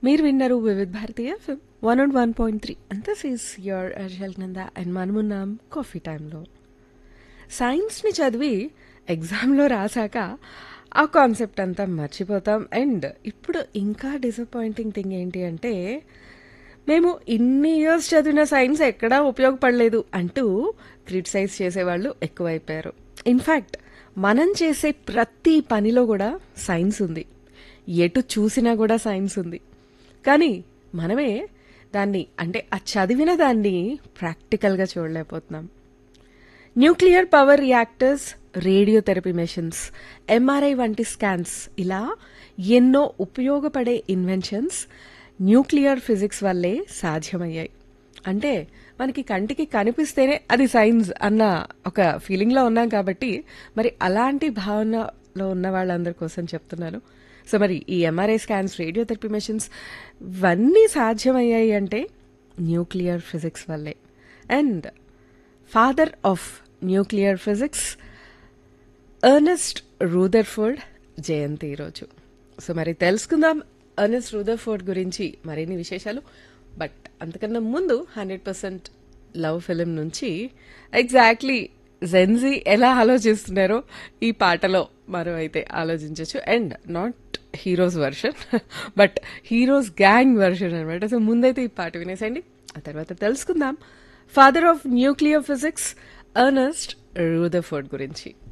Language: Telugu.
మీరు విన్నారు Vividh Bharati one and one point three and this is your RJ Nanda and మనమున్నాం కాఫీ టైంలో సైన్స్ని చదివి ఎగ్జామ్లో రాసాక ఆ కాన్సెప్ట్ అంతా మర్చిపోతాం అండ్ ఇప్పుడు ఇంకా డిసప్పాయింటింగ్ థింగ్ ఏంటి అంటే మేము ఇన్ని ఇయర్స్ చదివిన సైన్స్ ఎక్కడా ఉపయోగపడలేదు అంటూ క్రిటిసైజ్ చేసేవాళ్ళు ఎక్కువైపోయారు ఇన్ఫ్యాక్ట్ మనం చేసే ప్రతి పనిలో కూడా సైన్స్ ఉంది ఎటు చూసినా కూడా సైన్స్ ఉంది కానీ మనమే దాన్ని అంటే ఆ చదివిన దాన్ని ప్రాక్టికల్గా చూడలేకపోతున్నాం nuclear power reactors radiotherapy machines MRI వంటి స్కాన్స్ ఇలా ఎన్నో ఉపయోగపడే ఇన్వెన్షన్స్ న్యూక్లియర్ ఫిజిక్స్ వల్లే సాధ్యమయ్యాయి అంటే మనకి కంటికి కనిపిస్తేనే అది సైన్స్ అన్న ఒక ఫీలింగ్లో ఉన్నాం కాబట్టి మరి అలాంటి భావనలో ఉన్న వాళ్ళందరి కోసం చెప్తున్నాను సో మరి ఈ ఎంఆర్ఐ స్కాన్స్ రేడియోథెరపీ మెషిన్స్ ఇవన్నీ సాధ్యమయ్యాయి అంటే న్యూక్లియర్ ఫిజిక్స్ వల్లే and father of nuclear physics Ernest Rutherford జయంతి ఈరోజు సో మరి తెలుసుకుందాం ఎర్నెస్ట్ రూదర్ఫోర్డ్ గురించి మరిన్ని విశేషాలు బట్ అంతకన్నా ముందు హండ్రెడ్ పర్సెంట్ లవ్ ఫిలిం నుంచి ఎగ్జాక్ట్లీ జెన్జీ ఎలా ఆలోచిస్తున్నారో ఈ పాటలో మరో అయితే ఆలోచించవచ్చు and not heroes version but heroes gang version అనమాట సో ముందైతే ఈ పాట వినేసండి ఆ తర్వాత తెలుసుకుందాం father of nuclear physics Ernest Rutherford గురించి